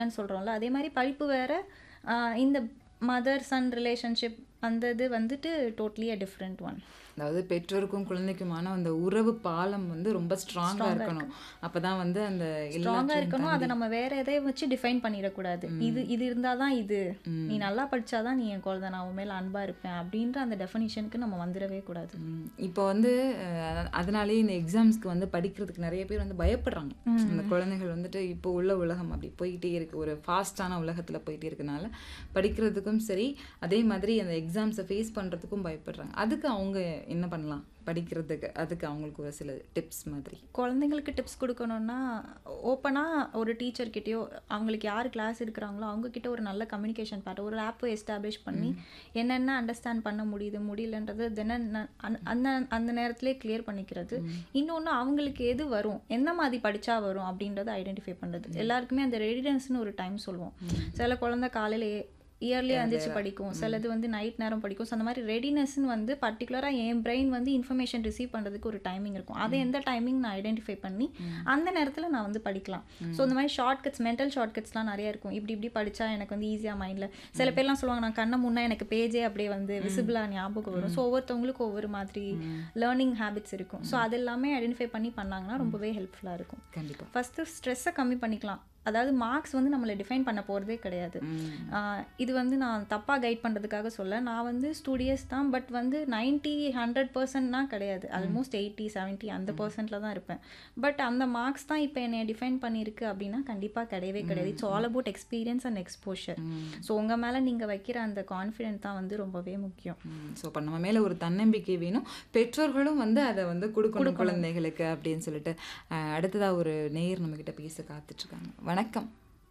சொல்றோம்ல. அதே மாரி படிப்பு வேற, அ இந்த மதர், சன் ரிலேஷன்ஷிப் அந்த இது வந்துட்டு டோட்டலி அ டிஃபரண்ட் ஒன். அதாவது பெற்றோருக்கும் குழந்தைக்குமான அந்த உறவு பாலம் வந்து ரொம்ப ஸ்ட்ராங்கா ஸ்ட்ராங்கா இருக்கணும். இருக்கணும். அப்பதான் வந்து அந்த ஸ்ட்ராங்கா எல்லாத்தையும் இருக்கணும். அத தாண்டி நம்ம வேற எதைய வச்சு டிஃபைன் பண்ணிடக்கூடாது. இது ம். இது இருந்தா தான் இது. நீ ம். நல்லா படிச்சா தான் நீ என் குழந்தை. நான் உன் மேல அன்பா இருப்பேன். அப்படின்ற அந்த டெஃபினிஷனுக்கு நம்ம வந்துரவே கூடாது. ம். இப்போ வந்து அ அதனாலேயே இந்த எக்ஸாம்ஸ்க்கு வந்து படிக்கிறதுக்கு நெறைய பேர் வந்து பயப்படுறாங்க. அந்த ம். குழந்தைகள் வந்துட்டு இப்போ உள்ள உலகம் அப்படி போயிட்டே இருக்கு. ஒரு ஃபாஸ்ட்டான உலகத்துல போயிட்டே இருக்கனால, படிக்கிறதுக்கும் சரி, அதே மாதிரி அந்த எக்ஸாம்ஸ ஃபேஸ் பண்றதுக்கும் பயப்படுறாங்க. அதுக்கு அவங்க என்ன பண்ணலாம்? படிக்கிறதுக்கு. அதுக்கு அவங்களுக்கு ஒரு சில டிப்ஸ் மாதிரி. குழந்தைங்களுக்கு டிப்ஸ் குடுக்கணும்னா, ஓப்பனா ஒரு டீச்சர் கிட்டயோ, அவங்களுக்கு யாரு கிளாஸ் எடுக்குறாங்களோ, அவங்க கிட்ட ஒரு நல்ல கம்யூனிகேஷன் பேட்டர்ன் ஒரு ஆப் எஸ்டாப்ளிஷ் பண்ணி, ம். என்னென்ன அண்டர்ஸ்டாண்ட் பண்ண முடியுது, முடியலன்றது தினம் ந அந் அந்த அந்த நேரத்திலேயே கிளியர் பண்ணிக்கிறது. ம். இன்னொன்னு அவங்களுக்கு எது வரும், எந்த மாதிரி படிச்சா வரும் அப்படின்றத ஐடென்டிஃபை பண்றது. ம். எல்லாருக்குமே அந்த ரெடினஸ்ன்னு ஒரு டைம் சொல்லுவோம். ம். சில குழந்தை காலையில எ இயர்லியா அந்த எந்திரிச்சு படிக்கும். ம். சிலது வந்து நைட் நேரம் படிக்கும். ஸோ அந்த மாரி ரெடினஸ்ன்னு வந்து பர்ட்டிகுலரா என் பிரெயின் வந்து இன்ஃபர்மேஷன் ரிசீவ் பண்றதுக்கு ஒரு டைமிங் இருக்கும். அத ம். எந்த டைமிங் நான் ஐடென்டிஃபை பண்ணி, ம். அந்த நேரத்துல நான் வந்து படிக்கலாம். ஸோ ம். இந்த மாரி ஷார்ட் கட்ஸ், மென்டல் ஷார்ட் கட்ஸ்லாம் நெறைய இருக்கும். இப்படி இப்படி படிச்சா எனக்கு வந்து ஈஸியா மைண்ட்ல சில ம். பேர்லாம் சொல்லுவாங்க, நான் கண்ண மூடுனா எனக்கு பேஜே அப்படியே வந்து ம். விசிபிளா ஞாபகம் வரும். ஸோ ம். ஒவ்வொருத்தவங்களுக்கும் ஒவ்வொரு மாதிரி ம். லேர்னிங் ஹேபிட்ஸ் இருக்கும். ஸோ ம். அது எல்லாமே ஐடென்டிஃபை பண்ணி பண்ணாங்கன்னா ம். ரொம்பவே ஹெல்ப்ஃபுல்லா இருக்கும். கண்டிப்பா. ஃபர்ஸ்ட்டு ஸ்ட்ரெஸ்ஸ கம்மி பண்ணிக்கலாம். அதாவது மார்க்ஸ் வந்து நம்மள டிஃபைன் பண்ண போறதே கிடையாது. ம். ஆ இது வந்து நான் தப்பா கைட் பண்றதுக்காக சொல்லல. நான் வந்து ஸ்டூடியஸ் தான். பட் வந்து 90, 100%னா கிடையாது. ம். ஆல்மோஸ்ட் 80, 70 அந்த ம். பெர்சன்ட்ல தான் இருப்பேன். பட் அந்த மார்க்ஸ் தான் இப்ப என்னைய டிஃபைன் பண்ணியிருக்கு அப்படின்னா, கண்டிப்பா கிடையவே கிடையாது. ம். இட்ஸ் ஆல் ம். About experience and exposure. ம். ஸோ உங்க மேல நீங்க வைக்கிற அந்த கான்ஃபிடென்ட் தான் வந்து ரொம்பவே முக்கியம். ம். ஸோ அப்ப நம்ம மேல ஒரு தன்னம்பிக்கை வேணும். பெற்றோர்களும் வந்து அத வந்து குடுக்கணும் குடுக்கணும். குழந்தைகளுக்கு அப்படின்னு சொல்லிட்டு, அ அடுத்ததா ஒரு நேயர் நம்மகிட்ட பேச காத்துட்டு இருக்காங்க. வணக்கம்.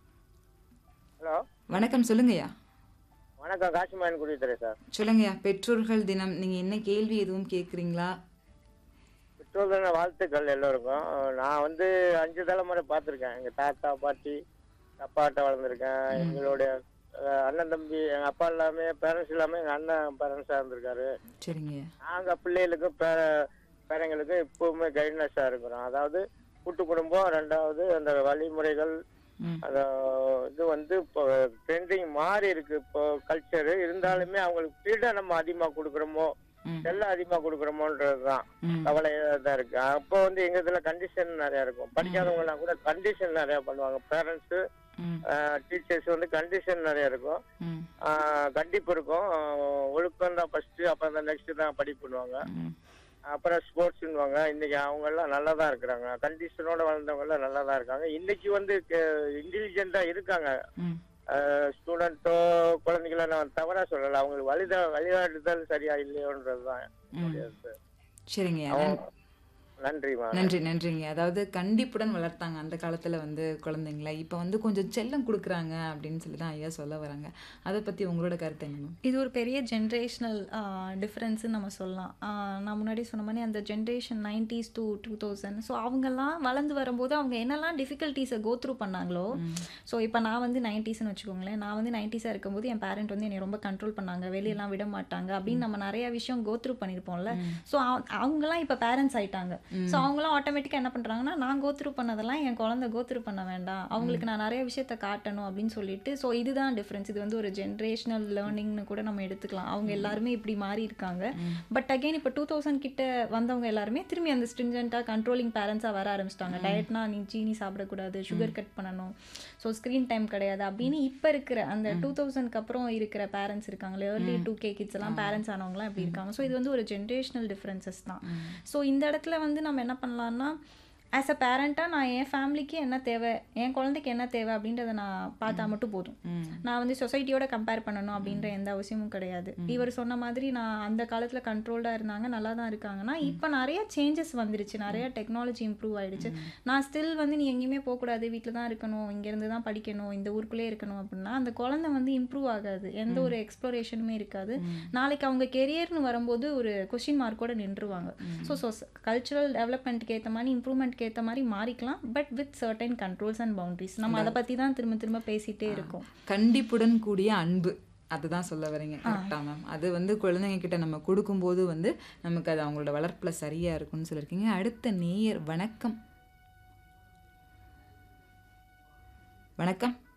ஹலோ வணக்கம் சொல்லுங்கய்யா. வணக்கம் காசிமாயன் குடித்துறை சார் சொல்லுங்கய்யா. பெற்றோர்கள் தினம் நீங்க என்ன கேள்வி எதுவும் கேட்குறீங்களா? பெற்றோர் தின வாழ்த்துக்கள் எல்லோருக்கும் நான் வந்து அஞ்சு தலைமுறை பார்த்துருக்கேன் எங்கள் தாத்தா பாட்டி அப்பாட்ட வளர்ந்துருக்கேன் ம். எங்களுடைய அஹ், அண்ணன் தம்பி எங்கள் அப்பா எல்லாமே பேரண்ட்ஸ் எல்லாமே எங்கள் அண்ணன் பேரண்ட்ஸாக இருந்திருக்காரு சரிங்கய்யா. நாங்கள் பிள்ளைகளுக்கும் பே பேரங்களுக்கும் எப்பவுமே கைட்னஸாக இருக்கிறோம் அதாவது கூட்டு குடும்பம் ரெண்டாவது அந்த வழிமுறைகள் ம். அந்த இது வந்து இப்போ ட்ரெண்டிங் மாறி இருக்கு இப்போ கல்ச்சரு இருந்தாலுமே அவங்களுக்கு ஃப்ரீடம் நம்ம அதிகமாக கொடுக்குறோமோ ம். எல்லாம் அதிகமாக கொடுக்குறோமோன்றது தான் ம். கவலையாக தான் இருக்கு அப்போ வந்து எங்க இதுல கண்டிஷன் நிறைய இருக்கும் ம். படிக்காதவங்க எல்லாம் கூட கண்டிஷன் நிறைய பண்ணுவாங்க பேரண்ட்ஸ் ம். டீச்சர்ஸ் வந்து கண்டிஷன் நிறைய இருக்கும் ம். ஆஹ் கண்டிப்பு இருக்கும் ஆஹ் ஒழுக்கம் தான் ஃபர்ஸ்ட் அப்புறம் தான் நெக்ஸ்ட் தான் படிப்பு பண்ணுவாங்க ம். அப்புறம் ஸ்போர்ட்ஸ்னுவாங்க இன்னைக்கு அவங்க எல்லாம் நல்லா தான் இருக்கிறாங்க கண்டிஷனோட வளர்ந்தவங்க எல்லாம் நல்லா தான் இருக்காங்க இன்னைக்கு வந்து இன்டெலிஜென்ட்டா இருக்காங்க ம். ஸ்டூடெண்ட்டோ குழந்தைகளோ நான் தவறா சொல்லல அவங்களுக்கு வழித வழிகாட்டுதல் சரியா இல்லையோன்றது தான் ம். சரிங்கய்யா. அவங்க நன் நன்றிமா நன்றி நன்றிங்க. அதாவது கண்டிப்புடன் வளர்த்தாங்க அந்த காலத்துல வந்து குழந்தைங்கள. இப்ப வந்து கொஞ்சம் செல்லம் குடுக்குறாங்க அப்படின்னு சொல்லி தான் ஐயா சொல்ல வராங்க. அத பத்தி உங்களோட கருத்து என்ன மேம்? இது ஒரு பெரிய ஜென்ரேஷனல் டிஃப்ரென்ஸ்னு நம்ம சொல்லலாம். ஆ, நான் முன்னாடி சொன்ன மாதிரி அந்த ஜென்ரேஷன் 90s to 2000 ஸோ அவங்கெல்லாம் வளர்ந்து வரும்போது அவங்க என்னெல்லாம் டிஃபிகல்ட்டிஸை கோ த்ரூ பண்ணாங்களோ ம். ஸோ இப்போ நான் வந்து 90ஸ்னு வச்சுக்கோங்களேன். நான் வந்து 90ஸாக இருக்கும்போது என் பேரண்ட் வந்து என்னை ரொம்ப கண்ட்ரோல் பண்ணாங்க. வெளியெல்லாம் விட மாட்டாங்க அப்படின்னு நம்ம நிறைய விஷயம் கோ த்ரூ பண்ணியிருப்போம்ல. ம். ஸோ அவங்கெல்லாம் இப்போ பேரண்ட்ஸ் ஆயிட்டாங்க. ஸோ ம். அவங்களாம் ஆட்டோமேட்டிக்காக என்ன பண்ணுறாங்கன்னா நான் கோ த்ரூ பண்ணதெல்லாம் என் குழந்தை கோ த்ரூ பண்ண வேண்டாம். ம். அவங்களுக்கு நான் நிறைய விஷயத்த காட்டணும் அப்படின்னு சொல்லிட்டு ஸோ இதுதான் டிஃப்ரென்ஸ். இது வந்து ஒரு ஜென்ரேஷனல் லேர்னிங்னு கூட நம்ம எடுத்துக்கலாம். அவங்க ம். எல்லாருமே இப்படி மாறி இருக்காங்க. ம். பட் அகைன் இப்போ 2000 கிட்ட வந்தவங்க எல்லாருமே திரும்பி அந்த ஸ்ட்ரிஞ்சண்ட்டாக கண்ட்ரோலிங் பேரண்ட்ஸாக வர ஆரம்பிச்சிட்டாங்க. ம். டயட்னா நீ சீனி சாப்பிடக்கூடாது, ம். சுகர் கட் பண்ணணும், ஸோ ஸ்க்ரீன் டைம் கிடையாது அப்படின்னு இப்போ இருக்கிற அந்த ம். 2000க்கு அப்புறம் இருக்கிற பேரண்ட்ஸ் இருக்காங்களே ஏர்லி ம். டூ கே கிட்ஸ் எல்லாம் ஆமா. பேரண்ட்ஸ் ஆனவங்களாம் இப்படி ம். இருக்காங்க. ஸோ இது வந்து ஒரு ஜென்ரேஷனல் டிஃப்ரென்சஸ் தான். ம். ஸோ இந்த இடத்துல வந்து நம்ம என்ன பண்ணலாம்னா ஆஸ் அ பேரண்ட்டாக நான் என் ஃபேமிலிக்கு என்ன தேவை என் குழந்தைக்கு என்ன தேவை அப்படின்றத நான் பார்த்தா ம். மட்டும் போதும். ம். நான் வந்து சொசைட்டியோட கம்பேர் பண்ணணும் அப்படின்ற ம். எந்த அவசியமும் கிடையாது. ம். இவர் சொன்ன மாதிரி நான் அந்த காலத்தில் கண்ட்ரோல்டாக இருந்தாங்க நல்லா தான் இருக்காங்கன்னா ம். இப்போ நிறைய சேஞ்சஸ் வந்துருச்சு. நிறைய டெக்னாலஜி இம்ப்ரூவ் ஆயிடுச்சு. ம். நான் ஸ்டில் வந்து நீ எங்கேயுமே போகக்கூடாது வீட்டில் தான் இருக்கணும் இங்கேருந்து தான் படிக்கணும் இந்த ஊருக்குள்ளே இருக்கணும் அப்படின்னா அந்த குழந்தை வந்து இம்ப்ரூவ் ஆகாது. எந்த ம். ஒரு எக்ஸ்ப்ளோரேஷனுமே இருக்காது. ம். நாளைக்கு அவங்க கெரியர்னு வரும்போது ஒரு கொஸ்டின் மார்க்கோட நின்றுவாங்க. ஸோ ம். சொஸ் கல்ச்சுரல் டெவலப்மெண்ட்க்கு ஏற்ற மாதிரி இம்ப்ரூவ்மெண்ட்க்கு ஏற்ற மாதிரி மாறிக்கலாம் but with certain controls and boundaries நம்ம அதை அதாவது பற்றி தான் திரும்ப திரும்ப பேசிட்டே ஆ, இருக்கோம். கண்டிப்புடன் கூடிய அன்பு. அதுதான் சொல்ல வரீங்க. ஆ கரெக்ட்டா மேம்? அது வந்து குழந்தைங்க கிட்ட நம்ம குடுக்கும்போது வந்து நமக்கு அது அவங்களோட வளர்ப்புல சரியா இருக்கும்னு சொல்லியிருக்கீங்க. அடுத்த நேயர் வணக்கம். வணக்கம்.